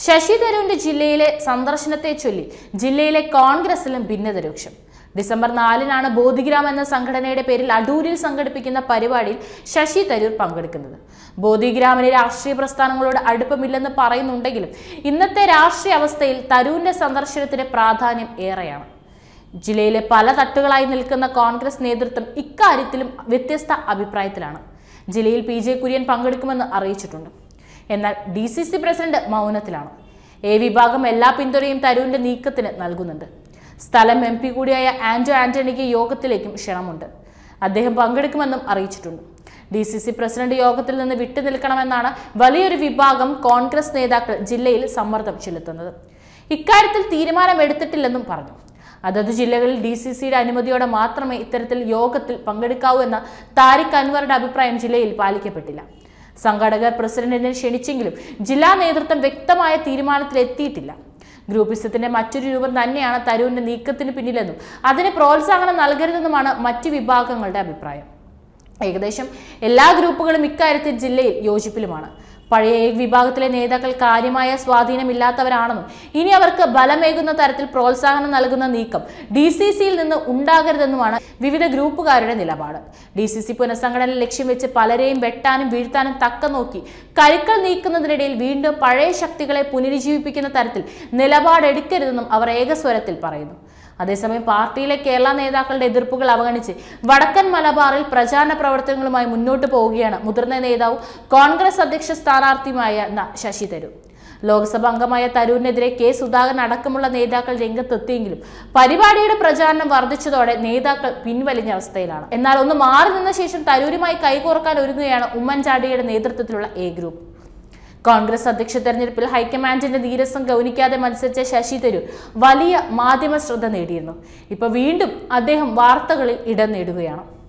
ശശി തരൂരിന്റെ ജില്ലയിലെ സന്ദർശനത്തെ ചൊല്ലി ജില്ലയിലെ കോൺഗ്രസിലും ഭിന്നത രൂക്ഷം ഡിസംബർ നാലിനാണ് ബോധിഗ്രാം എന്ന സംഘടനയുടെ പേരിൽ അടൂരിൽ സംഘടിപ്പിക്കുന്ന പരിപാടിയിൽ ശശി തരൂർ പങ്കെടുക്കുന്നത് ബോധിഗ്രാമിന് രാഷ്ട്രീയ പ്രസ്ഥാനങ്ങളോട് അടുപ്പമില്ലെന്ന് പറയുന്നുണ്ടെങ്കിലും ഇന്നത്തെ രാഷ്ട്രീയ അവസ്ഥയിൽ തരൂരിന്റെ സന്ദർശനത്തിന് പ്രാധാന്യം ഏറെയാണ് ജില്ലയിലെ പല തട്ടുകളായി നിൽക്കുന്ന കോൺഗ്രസ് നേതൃത്വം ഇക്കാര്യത്തിലും വ്യത്യസ്ത അഭിപ്രായത്തിലാണ് ജില്ലയിൽ പി ജെ കുര്യൻ പങ്കെടുക്കുമെന്ന് അറിയിച്ചിട്ടുണ്ട് എന്നാൽ ഡി സി സി പ്രസിഡന്റ് മൗനത്തിലാണ് എ വിഭാഗം എല്ലാ പിന്തുണയും തരൂരിന്റെ നീക്കത്തിന് നൽകുന്നുണ്ട് സ്ഥലം എം പി കൂടിയായ ആന്റോ ആന്റണിക്ക് യോഗത്തിലേക്കും ക്ഷണമുണ്ട് അദ്ദേഹം പങ്കെടുക്കുമെന്നും അറിയിച്ചിട്ടുണ്ട് ഡി സി സി പ്രസിഡന്റ് യോഗത്തിൽ നിന്ന് വിട്ടുനിൽക്കണമെന്നാണ് വലിയൊരു വിഭാഗം കോൺഗ്രസ് നേതാക്കൾ ജില്ലയിൽ സമ്മർദ്ദം ചെലുത്തുന്നത് ഇക്കാര്യത്തിൽ തീരുമാനമെടുത്തിട്ടില്ലെന്നും പറഞ്ഞു അതത് ജില്ലകളിൽ ഡി സി സിയുടെ അനുമതിയോടെ മാത്രമേ ഇത്തരത്തിൽ യോഗത്തിൽ പങ്കെടുക്കാവൂ എന്ന താരിഖ് അൻവറുടെ അഭിപ്രായം ജില്ലയിൽ പാലിക്കപ്പെട്ടില്ല സംഘാടകർ പ്രസിഡന്റിനെ ക്ഷണിച്ചെങ്കിലും ജില്ലാ നേതൃത്വം വ്യക്തമായ തീരുമാനത്തിലെത്തിയിട്ടില്ല ഗ്രൂപ്പിസത്തിന്റെ മറ്റൊരു രൂപം തന്നെയാണ് തരൂരിന്റെ നീക്കത്തിന് പിന്നിലെന്നും അതിന് പ്രോത്സാഹനം നൽകരുതെന്നുമാണ് മറ്റു വിഭാഗങ്ങളുടെ അഭിപ്രായം ഏകദേശം എല്ലാ ഗ്രൂപ്പുകളും ഇക്കാര്യത്തിൽ ജില്ലയിൽ യോജിപ്പിലുമാണ് പഴയ എ വിഭാഗത്തിലെ നേതാക്കൾ കാര്യമായ സ്വാധീനമില്ലാത്തവരാണെന്നും ഇനി അവർക്ക് ബലമേകുന്ന തരത്തിൽ പ്രോത്സാഹനം നൽകുന്ന നീക്കം ഡി സി സിയിൽ നിന്ന് ഉണ്ടാകരുതെന്നുമാണ് വിവിധ ഗ്രൂപ്പുകാരുടെ നിലപാട് ഡി സി സി പുനഃസംഘടന ലക്ഷ്യം വെച്ച് പലരെയും വെട്ടാനും വീഴ്ത്താനും തക്ക നോക്കി കരുക്കൾ നീക്കുന്നതിനിടയിൽ വീണ്ടും പഴയ ശക്തികളെ പുനരുജ്ജീവിപ്പിക്കുന്ന തരത്തിൽ നിലപാടെടുക്കരുതെന്നും അവർ ഏകസ്വരത്തിൽ പറയുന്നു അതേസമയം പാർട്ടിയിലെ കേരള നേതാക്കളുടെ എതിർപ്പുകൾ അവഗണിച്ച് വടക്കൻ മലബാറിൽ പ്രചാരണ പ്രവർത്തനങ്ങളുമായി മുന്നോട്ട് പോവുകയാണ് മുതിർന്ന നേതാവും കോൺഗ്രസ് അധ്യക്ഷ സ്ഥാനാർത്ഥിയുമായ ന- ശശി തരൂർ ലോക്സഭ അംഗമായ തരൂരിനെതിരെ കെ സുധാകരൻ അടക്കമുള്ള നേതാക്കൾ രംഗത്തെത്തിയെങ്കിലും പരിപാടിയുടെ പ്രചാരണം വർദ്ധിച്ചതോടെ നേതാക്കൾ പിൻവലിഞ്ഞ അവസ്ഥയിലാണ് എന്നാൽ ഒന്ന് മാറി നിന്ന ശേഷം തരൂരുമായി കൈകോർക്കാൻ ഒരുങ്ങുകയാണ് ഉമ്മൻചാണ്ടിയുടെ നേതൃത്വത്തിലുള്ള എ ഗ്രൂപ്പ് കോൺഗ്രസ് അധ്യക്ഷ തെരഞ്ഞെടുപ്പിൽ ഹൈക്കമാൻഡിന്റെ നീരസം ഗൗനിക്കാതെ മത്സരിച്ച ശശി തരൂർ വലിയ മാധ്യമ ശ്രദ്ധ നേടിയിരുന്നു ഇപ്പൊ വീണ്ടും അദ്ദേഹം വാർത്തകളിൽ ഇടം നേടുകയാണ്